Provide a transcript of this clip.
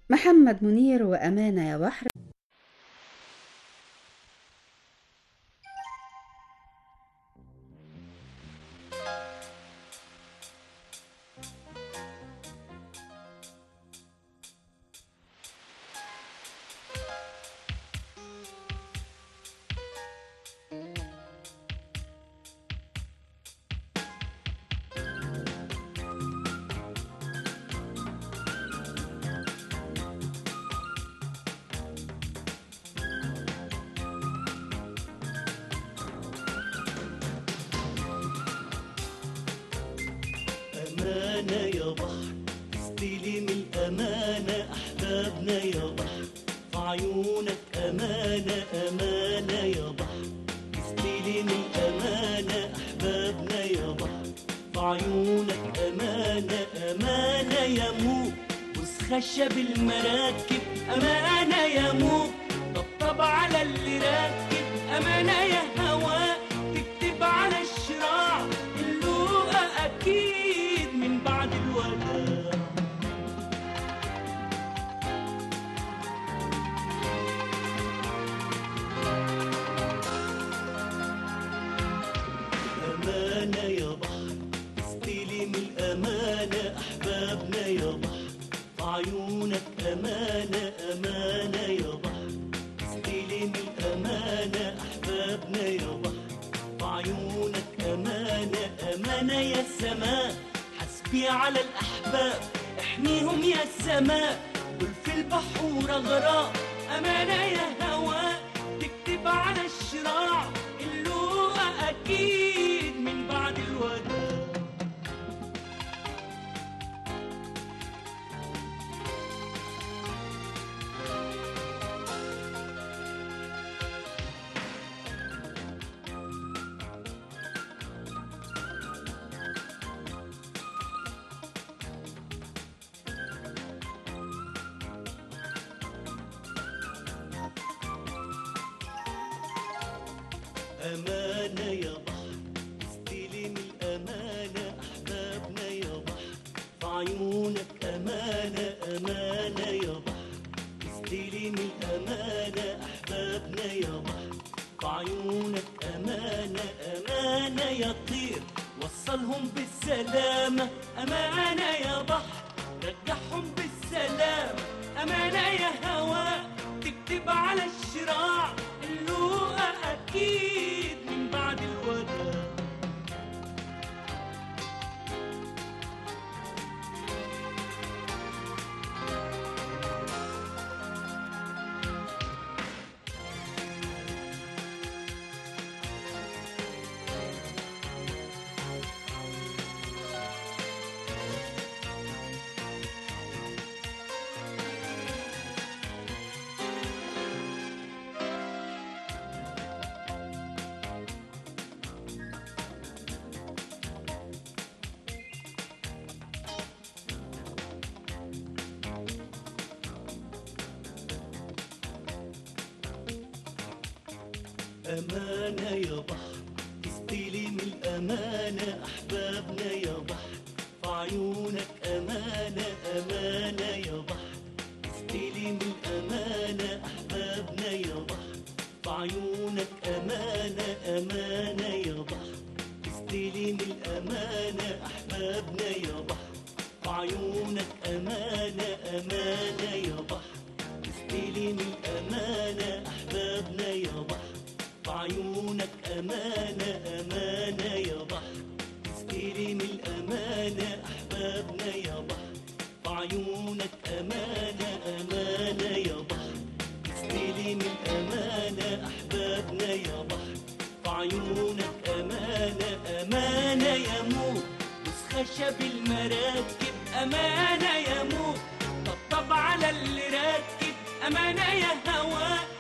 محمد منير وأمانة يا بحر أمانة يا بحر استلم الأمانة أحبابنا يا بحر في عيونك أمانة أمانة يا بحر استلم الأمانة أحبابنا يا بحر في عيونك أمانة أمانة يا مو بوس خشب المراكب أمانة يا مو طبطب على اللي راكب أمانة يا هواء تكتب على الشراع اللقا أكيد من بعد الوداع أمانة يا بحر استلم الأمانة أحبابنا يا بحر في عيونك أمانة أمانة يا بحر استلم الأمانة أحبابنا يا بحر في عيونك أمانة أمانة يا سماء حسبي على الأحباب احميهم يا سماء دول في البحور أغراء أمانة يا هواء تكتب على الشراع اللقا أكيد من بعد الوداع أمانة يا بحر استلم الأمانة أحبابنا يا بحر في عيونك أمانة أمانة يا بحر استلم الأمانة أحبابنا يا بحر في عيونك أمانة أمانة يا طير وصلهم بالسلامة أمانة يا بحر رجعهم بالسلامة أمانة يا هواء تكتب على الشراع اللقا أكيد من بعد الوداع أمانة يا بحر استلم الأمانة أحبابنا يا بحر في عيونك أمانة أمانة يا بحر استلم الأمانة أحبابنا يا بحر في عيونك أمانة أمانة يا بحر استلم الأمانة أحبابنا يا بحر في عيونك أمانة أمانة يا بحر استلم الأمانة أحبابنا يا بحر في عيونك أمانة أمانة يا بحر استلم الأمانة أحبابنا يا بحر في عيونك أمانة أمانة يا بحر استلم الأمانة أحبابنا يا بحر في عيونك أمانة أمانة يا موت بوس خشب المراكب أمانة يا موت طبطب على اللي راكب أمانة يا هواء